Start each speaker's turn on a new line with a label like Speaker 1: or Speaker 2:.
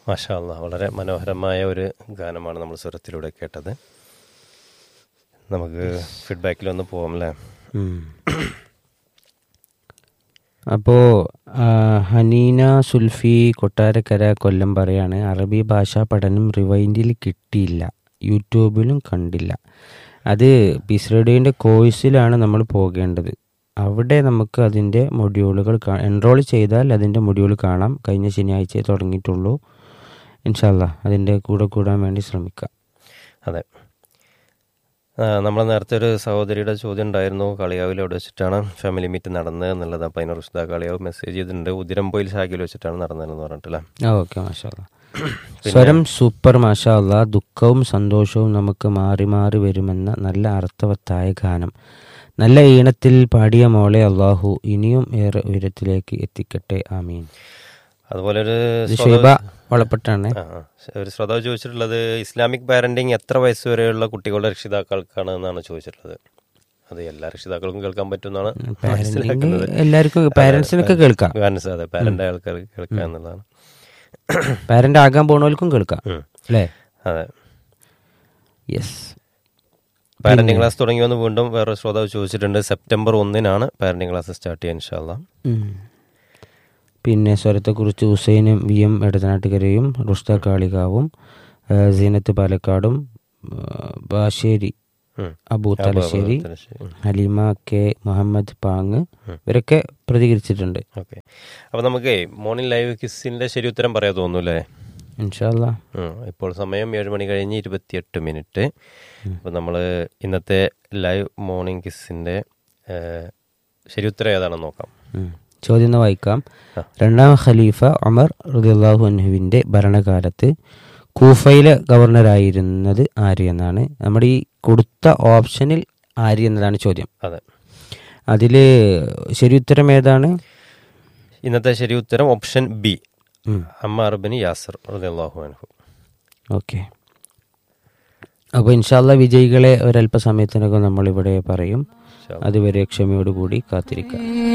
Speaker 1: മാഷാ അല്ലാ വളരെ മനോഹരമായ ഒരു ഗാനമാണ് നമ്മൾ സ്വരത്തിലൂടെ കേട്ടത് നമുക്ക് ഫീഡ്ബാക്കിലൊന്ന് പോകാം അല്ലേ
Speaker 2: അപ്പോൾ ഹനീന സുൽഫി കൊട്ടാരക്കര കൊല്ലം പറയാണ് അറബി ഭാഷാ പഠനം റിവൈൻഡിൽ കിട്ടിയില്ല യൂട്യൂബിലും കണ്ടില്ല അത് പീസ് റേഡിയോൻ്റെ കോഴ്സിലാണ് നമ്മൾ പോകേണ്ടത് അവിടെ നമുക്ക് അതിൻ്റെ മൊഡ്യൂളുകൾ എൻറോൾ ചെയ്താൽ അതിൻ്റെ മൊഡ്യൂൾ കാണാം കഴിഞ്ഞ ശനിയാഴ്ചയെ തുടങ്ങിയിട്ടുള്ളൂ ഇൻഷാല്ല അതിൻ്റെ കൂടെ കൂടാൻ വേണ്ടി ശ്രമിക്കാം
Speaker 1: അതെ നമ്മൾ നേരത്തെ ഒരു സഹോദരിയുടെ ചോദ്യം ഉണ്ടായിരുന്നു കളിയാവിൽ എവിടെ വെച്ചിട്ടാണ് ഫാമിലി മീറ്റ് നടന്നത് എന്നുള്ളത് അപ്പോൾ അതിന് റുഷ്ദ കളിയാവ് മെസ്സേജ് ചെയ്തിട്ടുണ്ട് ഉദിരംപോയിൽ ശാഖയിൽ വെച്ചിട്ടാണ് നടന്നതെന്ന് പറഞ്ഞിട്ടില്ല
Speaker 2: ആ ഓക്കെ മാഷാ സ്വരം സൂപ്പർ മാഷാ അല്ലാ ദുഃഖവും സന്തോഷവും നമുക്ക് മാറി മാറി വരുമെന്ന നല്ല അർത്ഥവത്തായ ഗാനം നല്ല ഈണത്തിൽ പാടിയ മോളെ അള്ളാഹു ഇനിയും ഏറെ ഉയരത്തിലേക്ക് എത്തിക്കട്ടെ ആമീൻ
Speaker 1: അതുപോലെ ഒരു
Speaker 2: ഇത് ഷൈബ വളപ്പെട്ടാണ്
Speaker 1: ആ, ആ. ഒരു ശ്രോതാവ് ചോദിച്ചിട്ടുള്ളത് ഇസ്ലാമിക് പാരന്റിങ് എത്ര വയസ്സ് വരെയുള്ള കുട്ടികളുടെ രക്ഷിതാക്കൾക്കാണ് എന്നാണ് ചോദിച്ചിട്ടുള്ളത് അത് എല്ലാ രക്ഷിതാക്കൾക്കും കേൾക്കാൻ പറ്റുമെന്നാണ് മനസ്സിലാക്കുന്നത്
Speaker 2: എല്ലാവർക്കും പാരൻസിനൊക്കെ കേൾക്കാം
Speaker 1: പാരന്റ്സ് അതെ പാരന്റ് ആൾക്കാർ കേൾക്കുക എന്നുള്ളതാണ്
Speaker 2: പാരന്റ് ആകാൻ പോണവർക്കും കേൾക്കാം
Speaker 1: ഉം.
Speaker 2: അല്ലേ
Speaker 1: അതെ
Speaker 2: യെസ്
Speaker 1: പാരന്റിംഗ് ക്ലാസ് തുടങ്ങി വന്ന് വീണ്ടും വേറെ ശ്രോതാവ് ചോദിച്ചിട്ടുണ്ട് സെപ്റ്റംബർ ഒന്നിനാണ് പാരന്റിംഗ് ക്ലാസ് സ്റ്റാർട്ട് ചെയ്യാൻ ഇൻഷാല്ല
Speaker 2: പിന്നെ സ്വരത്തെക്കുറിച്ച് ഹുസൈനും വി എം എടത്തനാട്ടുകരയും റുഷ്ത കാളികാവും ആ, സീനത്ത് പാലക്കാടും ആ, ബാശ്ശേരി അബൂ തലശ്ശേരി ഹലീമ കെ മുഹമ്മദ് പാങ് ഇവരൊക്കെ പ്രതികരിച്ചിട്ടുണ്ട്
Speaker 1: ഓക്കെ അപ്പൊ നമുക്ക് മോർണിംഗ് ലൈവ് കിസിന്റെ ശരി ഉത്തരം പറയാൻ തോന്നൂല്ലേ
Speaker 2: ഇൻഷാല്ല
Speaker 1: ഉം. ഇപ്പോൾ സമയം ഏഴ് മണി കഴിഞ്ഞ് ഇരുപത്തിയെട്ട് മിനിറ്റ് അപ്പോൾ നമ്മൾ ഇന്നത്തെ ലൈവ് മോർണിംഗ് കിസിൻ്റെ ശരി ഉത്തരം ഏതാണെന്ന് നോക്കാം
Speaker 2: ചോദ്യം ഒന്ന് വായിക്കാം രണ്ടാം ഖലീഫ ഉമർ റളിയല്ലാഹു അൻഹുവിൻ്റെ ഭരണകാലത്ത് കൂഫയിലെ ഗവർണറായിരുന്നത് ആര് എന്നാണ് നമ്മുടെ ഈ കൊടുത്ത ഓപ്ഷനിൽ ആര് എന്നതാണ് ചോദ്യം
Speaker 1: അതെ
Speaker 2: അതിൽ ശരി ഉത്തരം ഏതാണ്
Speaker 1: ഇന്നത്തെ ശരി ഉത്തരം ഓപ്ഷൻ ബി
Speaker 2: ഉം.
Speaker 1: അമ്മ അറബിന് യാസർ റളിയല്ലാഹു അൻഹു
Speaker 2: ഓക്കെ അപ്പോൾ ഇൻഷാല്ല വിജയികളെ ഒരല്പസമയത്തിനകം നമ്മളിവിടെ പറയും അതുവരെ ക്ഷമയോടുകൂടി കാത്തിരിക്കാം